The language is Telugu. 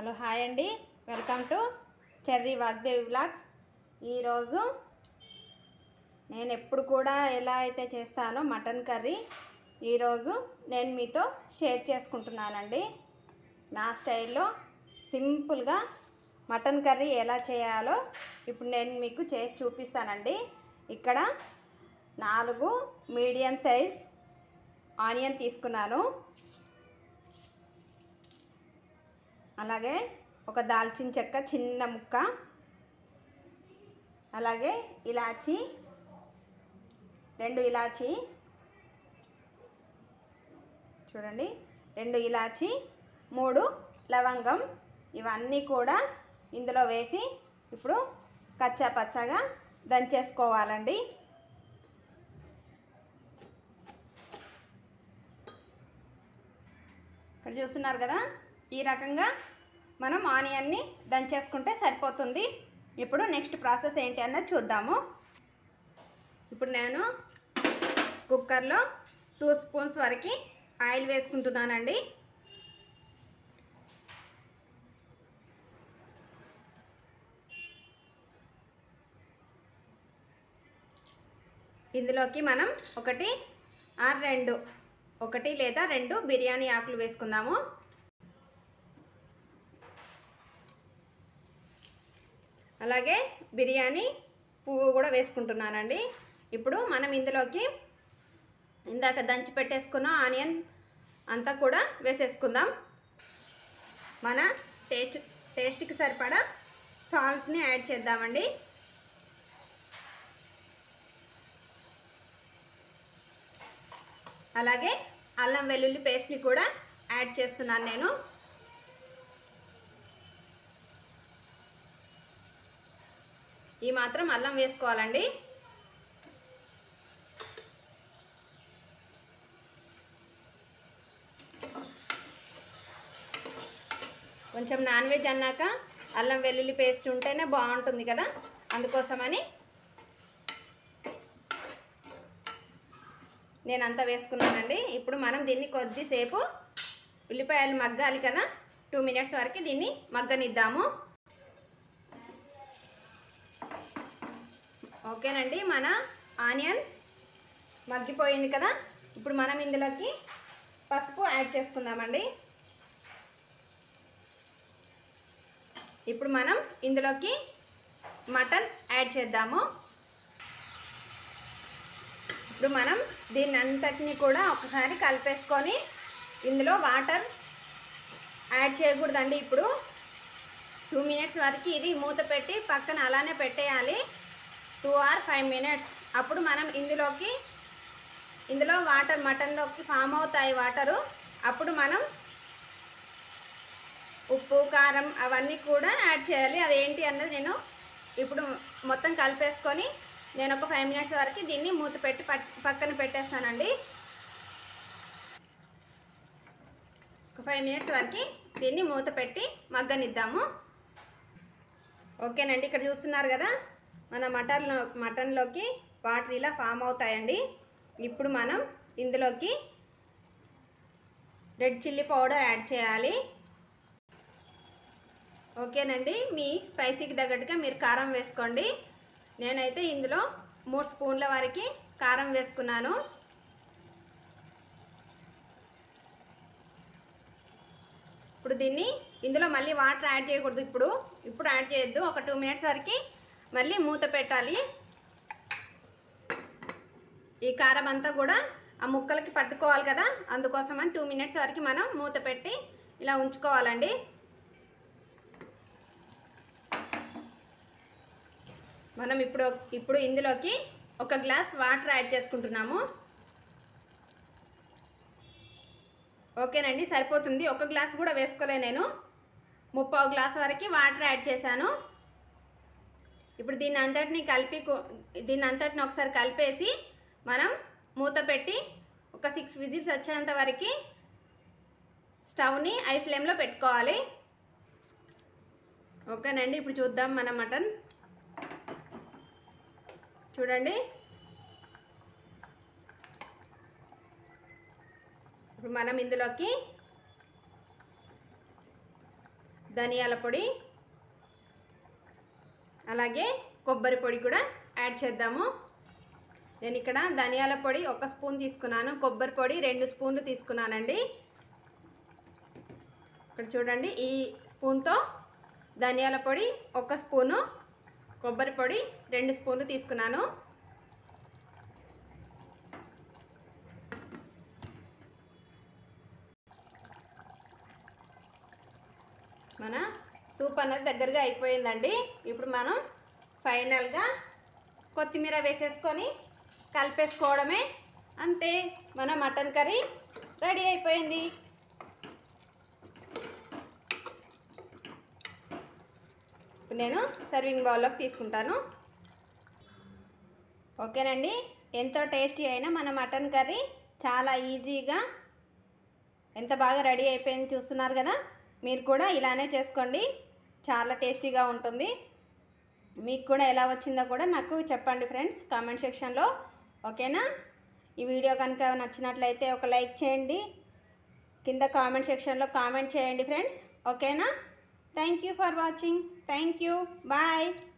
హలో హాయ్ అండి welcome to Cherry Vagdevi blogs ఈరోజు నేను ఎప్పుడు కూడా ఎలా అయితే చేస్తానో మటన్ కర్రీ ఈరోజు నేను మీతో షేర్ చేసుకుంటున్నానండి నా స్టైల్లో సింపుల్గా మటన్ కర్రీ ఎలా చేయాలో ఇప్పుడు నేను మీకు చేసి చూపిస్తానండి ఇక్కడ నాలుగు మీడియం సైజ్ ఆనియన్ తీసుకున్నాను అలాగే ఒక దాల్చిన చెక్క చిన్న ముక్క అలాగే ఇలాచి రెండు ఇలాచి చూడండి రెండు ఇలాచి మూడు లవంగం ఇవన్నీ కూడా ఇందులో వేసి ఇప్పుడు కచ్చా పచ్చగా దంచేసుకోవాలండి ఇక్కడ చూస్తున్నారు కదా ఈ రకంగా మనం ఆనియన్ని దంచేసుకుంటే సరిపోతుంది ఇప్పుడు నెక్స్ట్ ప్రాసెస్ ఏంటి అన్నది చూద్దాము ఇప్పుడు నేను కుక్కర్లో టూ స్పూన్స్ వరకు ఆయిల్ వేసుకుంటున్నానండి ఇందులోకి మనం ఒకటి ఆర్ రెండు ఒకటి లేదా రెండు బిర్యానీ ఆకులు వేసుకుందాము అలాగే బిర్యానీ పువ్వు కూడా వేసుకుంటున్నానండి ఇప్పుడు మనం ఇందులోకి ఇందాక దంచి పెట్టేసుకున్న ఆనియన్ అంతా కూడా వేసేసుకుందాం మన టేస్ట్ టేస్ట్కి సరిపడా సాల్ట్ని యాడ్ చేద్దామండి అలాగే అల్లం వెల్లుల్లి పేస్ట్ని కూడా యాడ్ చేస్తున్నాను నేను ఈ మాత్రం అల్లం వేసుకోవాలండి కొంచెం నాన్ వెజ్ అన్నాక అల్లం వెల్లుల్లి పేస్ట్ ఉంటేనే బాగుంటుంది కదా అందుకోసమని నేను అంతా వేసుకున్నానండి ఇప్పుడు మనం దీన్ని కొద్దిసేపు ఉల్లిపాయలు మగ్గాలి కదా టూ మినిట్స్ వరకు దీన్ని మగ్గనిద్దాము ఓకేనండి మన ఆనియన్ మగ్గిపోయింది కదా ఇప్పుడు మనం ఇందులోకి పసుపు యాడ్ చేసుకుందామండి ఇప్పుడు మనం ఇందులోకి మటన్ యాడ్ చేద్దాము ఇప్పుడు మనం దీన్ని అంతటిని కూడా ఒకసారి కలిపేసుకొని ఇందులో వాటర్ యాడ్ చేయకూడదండి ఇప్పుడు టూ మినిట్స్ వరకు ఇది మూత పెట్టి పక్కన అలానే పెట్టేయాలి టూ ఆర్ ఫైవ్ మినిట్స్ అప్పుడు మనం ఇందులోకి ఇందులో వాటర్ మటన్లోకి ఫామ్ అవుతాయి వాటరు అప్పుడు మనం ఉప్పు కారం అవన్నీ కూడా యాడ్ చేయాలి అదేంటి అన్నది నేను ఇప్పుడు మొత్తం కలిపేసుకొని నేను ఒక ఫైవ్ మినిట్స్ వరకు దీన్ని మూత పెట్టి పక్కన పెట్టేస్తానండి ఒక ఫైవ్ మినిట్స్ వరకు దీన్ని మూత పెట్టి మగ్గనిద్దాము ఓకేనండి ఇక్కడ చూస్తున్నారు కదా మన మటన్లో మటన్లోకి వాటర్ ఇలా ఫామ్ అవుతాయండి ఇప్పుడు మనం ఇందులోకి రెడ్ చిల్లీ పౌడర్ యాడ్ చేయాలి ఓకేనండి మీ స్పైసీకి తగ్గట్టుగా మీరు కారం వేసుకోండి నేనైతే ఇందులో మూడు స్పూన్ల వరకు కారం వేసుకున్నాను ఇప్పుడు దీన్ని ఇందులో మళ్ళీ వాటర్ యాడ్ చేయకూడదు ఇప్పుడు ఇప్పుడు యాడ్ చేయొద్దు ఒక టూ మినిట్స్ వరకు మళ్ళీ మూత పెట్టాలి ఈ కారం అంతా కూడా ఆ ముక్కలకి పట్టుకోవాలి కదా అందుకోసమని టూ మినిట్స్ వరకు మనం మూత పెట్టి ఇలా ఉంచుకోవాలండి మనం ఇప్పుడు ఇప్పుడు ఇందులోకి ఒక గ్లాస్ వాటర్ యాడ్ చేసుకుంటున్నాము ఓకేనండి సరిపోతుంది ఒక గ్లాస్ కూడా వేసుకోలే నేను ముప్పావు గ్లాస్ వరకు వాటర్ యాడ్ చేశాను ఇప్పుడు దీన్ని అంతటిని కలిపి దీన్ని అంతటిని ఒకసారి కలిపేసి మనం మూత పెట్టి ఒక సిక్స్ విజిల్స్ వచ్చేంత వరకు స్టవ్ని ఐ ఫ్లేమ్లో పెట్టుకోవాలి ఓకేనండి ఇప్పుడు చూద్దాం మన మటన్ చూడండి ఇప్పుడు మనం ఇందులోకి ధనియాల పొడి అలాగే కొబ్బరి పొడి కూడా యాడ్ చేద్దాము నేను ఇక్కడ ధనియాల పొడి ఒక స్పూన్ తీసుకున్నాను కొబ్బరి పొడి రెండు స్పూన్లు తీసుకున్నానండి ఇక్కడ చూడండి ఈ స్పూన్తో ధనియాల పొడి ఒక స్పూను కొబ్బరి పొడి రెండు స్పూన్లు తీసుకున్నాను మన సూప్ అనేది దగ్గరగా అయిపోయిందండి ఇప్పుడు మనం ఫైనల్గా కొత్తిమీర వేసేసుకొని కలిపేసుకోవడమే అంతే మన మటన్ కర్రీ రెడీ అయిపోయింది ఇప్పుడు నేను సర్వింగ్ బౌల్లోకి తీసుకుంటాను ఓకేనండి ఎంతో టేస్టీ అయిన మన మటన్ కర్రీ చాలా ఈజీగా ఎంత బాగా రెడీ అయిపోయింది చూస్తున్నారు కదా మీరు కూడా ఇలానే చేసుకోండి చాలా టేస్టీగా ఉంటుంది మీకు కూడా ఎలా వచ్చిందో కూడా నాకు చెప్పండి ఫ్రెండ్స్ కామెంట్ సెక్షన్లో ఓకేనా ఈ వీడియో కనుక నచ్చినట్లయితే ఒక లైక్ చేయండి కింద కామెంట్ సెక్షన్లో కామెంట్ చేయండి ఫ్రెండ్స్ ఓకేనా thank you for watching thank you bye